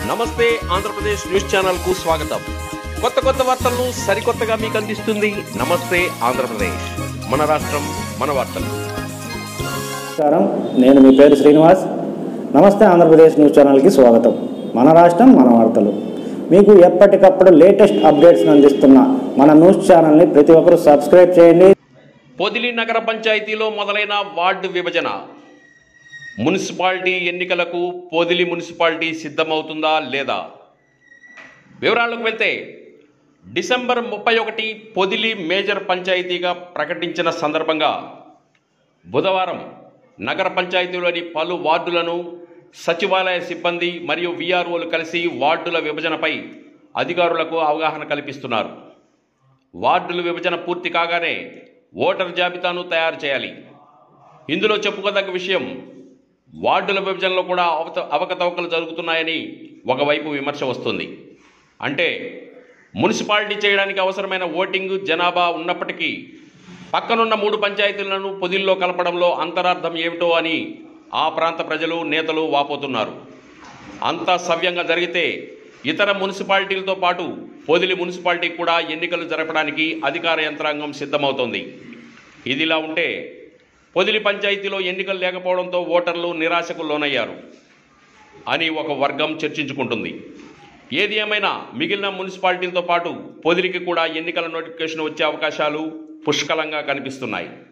నమస్తే Andhra Pradesh news channel కు స్వాగతం కొత్త కొత్త వార్తలను సరికొత్తగా మీకు అందిస్తుంది నమస్తే ఆంధ్రప్రదేశ్ మన రాష్ట్రం మన వార్తలు నమస్కారం నేను మీ పేరు శ్రీనివాస్ నమస్తే ఆంధ్రప్రదేశ్ న్యూస్ ఛానల్కి స్వాగతం మన రాష్ట్రం మన వార్తలు మీకు ఎప్పటికప్పుడు లేటెస్ట్ అప్డేట్స్ని అందిస్తున్న మన న్యూస్ ఛానల్ని ప్రతి ఒక్కరూ సబ్స్క్రైబ్ చేయండి పొదిలి నగర పంచాయతీలో మొదలైన వార్డు విభజన మున్సిపాలిటీ ఎన్నికలకు పొదిలి మున్సిపాలిటీ సిద్ధమవుతుందా లేదా వివరాలకు వెళ్తే డిసెంబర్ ముప్పై ఒకటి పొదిలి మేజర్ పంచాయతీగా ప్రకటించిన సందర్భంగా బుధవారం నగర పంచాయతీలోని పలు వార్డులను సచివాలయ సిబ్బంది మరియు విఆర్ఓలు కలిసి వార్డుల విభజనపై అధికారులకు అవగాహన కల్పిస్తున్నారు వార్డుల విభజన పూర్తి కాగానే ఓటర్ జాబితాను తయారు చేయాలి ఇందులో చెప్పుకోదగ్గ విషయం వార్డుల విభజనలో కూడా అవత అవకతవకలు జరుగుతున్నాయని ఒకవైపు విమర్శ వస్తుంది అంటే మున్సిపాలిటీ చేయడానికి అవసరమైన ఓటింగ్ జనాభా ఉన్నప్పటికీ పక్కనున్న మూడు పంచాయతీలను పొదిల్లో కలపడంలో అంతరార్థం ఏమిటో అని ఆ ప్రాంత ప్రజలు నేతలు వాపోతున్నారు అంతా సవ్యంగా జరిగితే ఇతర మున్సిపాలిటీలతో పాటు పొదిలి మున్సిపాలిటీ కూడా ఎన్నికలు జరపడానికి అధికార యంత్రాంగం సిద్ధమవుతోంది ఇదిలా ఉంటే పొదిలి పంచాయతీలో ఎన్నికలు లేకపోవడంతో ఓటర్లు నిరాశకు లోనయ్యారు అని ఒక వర్గం చర్చించుకుంటుంది ఏది ఏమైనా మిగిలిన మున్సిపాలిటీలతో పాటు పొదిలికి కూడా ఎన్నికల నోటిఫికేషన్ వచ్చే అవకాశాలు పుష్కలంగా కనిపిస్తున్నాయి